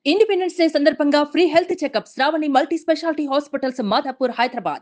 independence day సందర్భంగా free health checkup Sravani multi speciality hospitals Madhapur Hyderabad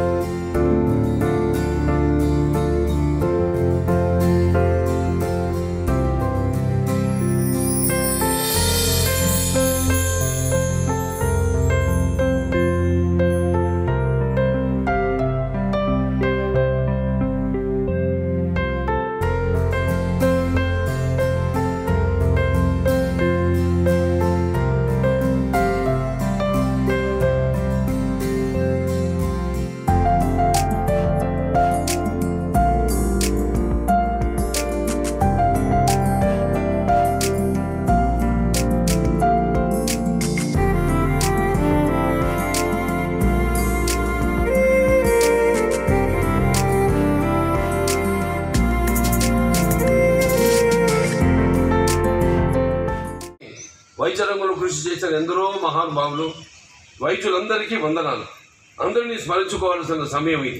వైద్య రంగంలో కృషి చేసిన ఎందరో మహానుభావులు వైద్యులందరికీ వందనాలు అందరినీ స్మరించుకోవాల్సిన సమయం ఇది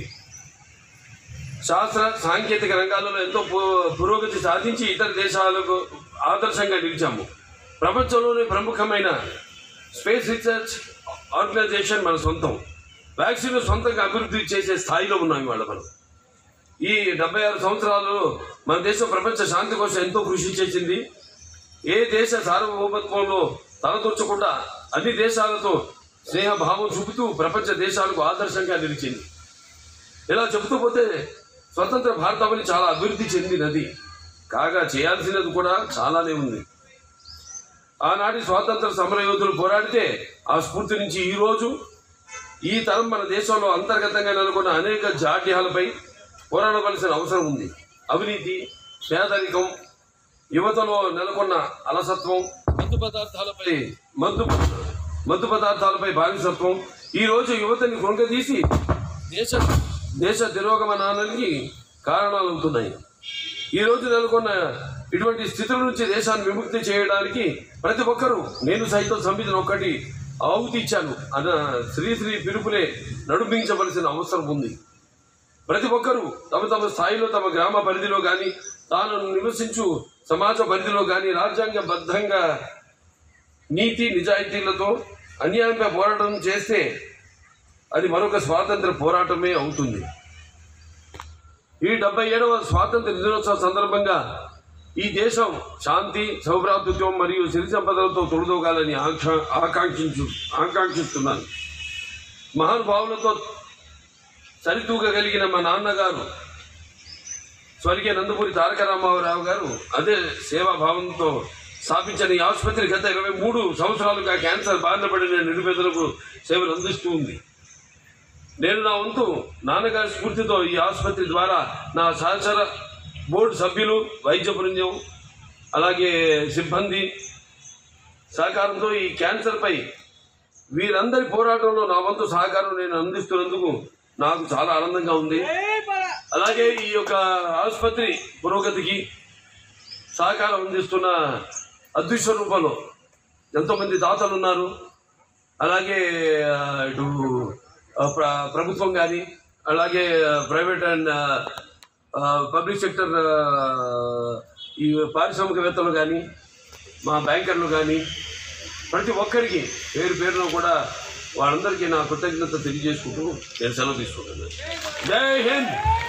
శాస్త్ర సాంకేతిక రంగాలలో ఎంతో పు- పురోగతి సాధించి ఇతర దేశాలకు ఆదర్శంగా నిలిచాము ప్రపంచంలోని ప్రముఖమైన స్పేస్ రీసెర్చ్ ఆర్గనైజేషన్ మన సొంతం వ్యాక్సిన్ సొంతంగా అభివృద్ధి చేసే స్థాయిలో ఉన్నాం ఇవాళ మనం ఈ డెబ్బై ఆరు సంవత్సరాలలో మన దేశం ప్రపంచ శాంతి కోసం ఎంతో కృషి చేసింది ఏ దేశ సార్వభౌమత్వంలో తలదొచ్చకుండా అన్ని దేశాలతో స్నేహభావం చూపుతూ ప్రపంచ దేశాలకు ఆదర్శంగా నిలిచింది ఇలా చెబుతూ పోతే స్వతంత్ర భారతావని చాలా అభివృద్ధి చెందినది కాగా చేయాల్సినది కూడా చాలానే ఉంది ఆనాటి స్వాతంత్ర సమర యోధులు పోరాడితే ఆ స్ఫూర్తి నుంచి ఈ రోజు ఈ తరం మన దేశంలో అంతర్గతంగా నెలకొన్న అనేక జాడ్యాలపై పోరాడవలసిన అవసరం ఉంది అవినీతి పేదరికం యువతలో నెలకొన్న అలసత్వం మత్తు పదార్థాలపై మత్తు మత్తు పదార్థాలపై బానిసత్వం ఈ రోజు యువతని కృంగదీసి దేశ దేశ తిరోగమనానికి కారణాలు అవుతున్నాయి ఈ రోజు నెలకొన్న ఇటువంటి స్థితుల నుంచి దేశాన్ని విముక్తి చేయడానికి ప్రతి ఒక్కరూ నేను సైతం సంవిధానం ఒక్కటి ఆహుతి ఇచ్చాను అన్న శ్రీశ్రీ పిలుపులే నడిపించవలసిన అవసరం ఉంది ప్రతి ఒక్కరూ తమ తమ స్థాయిలో తమ గ్రామ పరిధిలో కానీ తాను నివసించు సమాజ పరిధిలో కానీ రాజ్యాంగబద్ధంగా నీతి నిజాయితీలతో అన్యాయంపై పోరాటం చేస్తే అది మరొక స్వాతంత్ర పోరాటమే అవుతుంది ఈ డెబ్బై ఏడవ స్వాతంత్ర దినోత్సవ సందర్భంగా ఈ దేశం శాంతి సౌభ్రాతృత్వం మరియు సిరి సంపదలతో తొడుదోగాలని ఆక్ష ఆకాంక్షించు ఆకాంక్షిస్తున్నాను మహానుభావులతో సరితూగగలిగిన మా నాన్నగారు స్వర్గీయ నందమూరి తారక రామారావు గారు అదే సేవాభావంతో స్థాపించిన ఈ ఆసుపత్రి గత ఇరవై మూడు సంవత్సరాలుగా క్యాన్సర్ బారిన పడిన నిరుపేదలకు సేవలు అందిస్తూ ఉంది నేను నా వంతు నాన్నగారి స్ఫూర్తితో ఈ ఆసుపత్రి ద్వారా నా సహచర బోర్డు సభ్యులు వైద్య బృందం అలాగే సిబ్బంది సహకారంతో ఈ క్యాన్సర్పై వీరందరి పోరాటంలో నా వంతు సహకారం నేను అందిస్తున్నందుకు నాకు చాలా ఆనందంగా ఉంది అలాగే ఈ యొక్క ఆసుపత్రి పురోగతికి సహకారం అందిస్తున్న అదృశ్య రూపంలో ఎంతోమంది దాతలు ఉన్నారు అలాగే ఆ, ఇటు ఆ, ప్ర- ప్రభుత్వం కానీ అలాగే ప్రైవేట్ అండ్ పబ్లిక్ సెక్టర్ ఈ పారిశ్రామికవేత్తలు కానీ మా బ్యాంకర్లు కానీ ప్రతి ఒక్కరికి పేరు పేరులో కూడా వాళ్ళందరికీ నా కృతజ్ఞత తెలియజేసుకుంటూ నేను సెలవు తీసుకుంటున్నాను జై హింద్